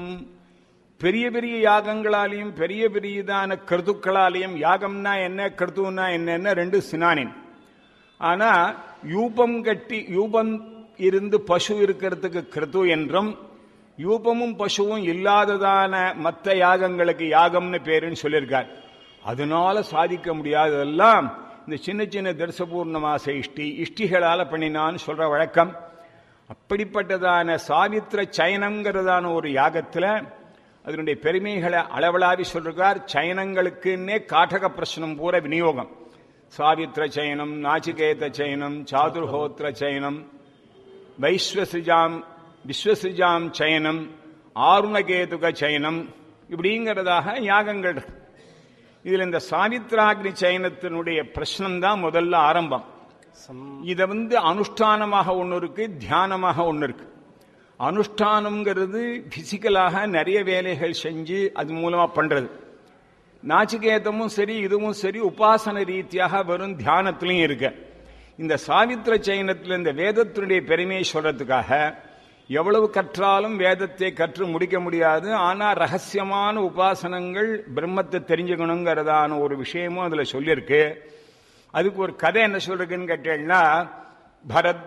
பெரிய பெரிய யாகங்களாலையும் பெரிய பெரியதான கருத்துக்களாலையும் யாகம்னா என்ன கருத்துனா என்னன்னா ரெண்டு சினானின் ஆனா யூபம் கட்டி யூபம் இருந்து பசு இருக்கிறதுக்கு கிருத்து என்றும் யூபமும் பசுவும் இல்லாததான மற்ற யாகங்களுக்கு யாகம்னு பேருன்னு சொல்லியிருக்கார் அதனால சாதிக்க முடியாததெல்லாம் இந்த சின்ன சின்ன தரிசபூர்ணமாச இஷ்டி இஷ்டிகளால பண்ணினான்னு சொல்ற வழக்கம் அப்படிப்பட்டதான சாவித்திர சயனங்கிறதான ஒரு யாகத்துல அதனுடைய பெருமைகளை அளவலாவி சொல்றார் சயனங்களுக்குன்னே காட்டக பிரச்சனம் பூரா விநியோகம் சாவித்திர சயனம் நாச்சிகேத சயனம் சாதுர்ஹோத்திர சயனம் வைஸ்வசிஜாம் விஸ்வசிஜாம் சயனம் ஆருணகேதுக சயனம் இப்படிங்கிறதாக யாகங்கள் இருக்கு இதுல இந்த சாவித்ராக்னி சயனத்தினுடைய பிரச்சனம் தான் முதல்ல ஆரம்பம் இத வந்து அனுஷ்டானமாக ஒன்று இருக்கு தியானமாக ஒன்று இருக்கு அனுஷ்டானம்ங்கிறது பிசிக்கலாக நிறைய வேலைகள் செஞ்சு அது மூலமா பண்றது நாச்சிகேதமும் சரி இதுவும் சரி உபாசன ரீதியாக வெறும் தியானத்திலையும் இருக்கு இந்த சாவித்திர சயனத்தில் இந்த வேதத்தினுடைய பெருமையை சொல்றதுக்காக எவ்வளவு கற்றாலும் வேதத்தை கற்று முடிக்க முடியாது ஆனா ரகசியமான உபாசனங்கள் பிரம்மத்தை தெரிஞ்சுக்கணுங்கிறதான ஒரு விஷயமும் அதுல சொல்லியிருக்கு அதுக்கு ஒரு கதை என்ன சொல்றதுன்னு கேட்டீங்கன்னா பரத்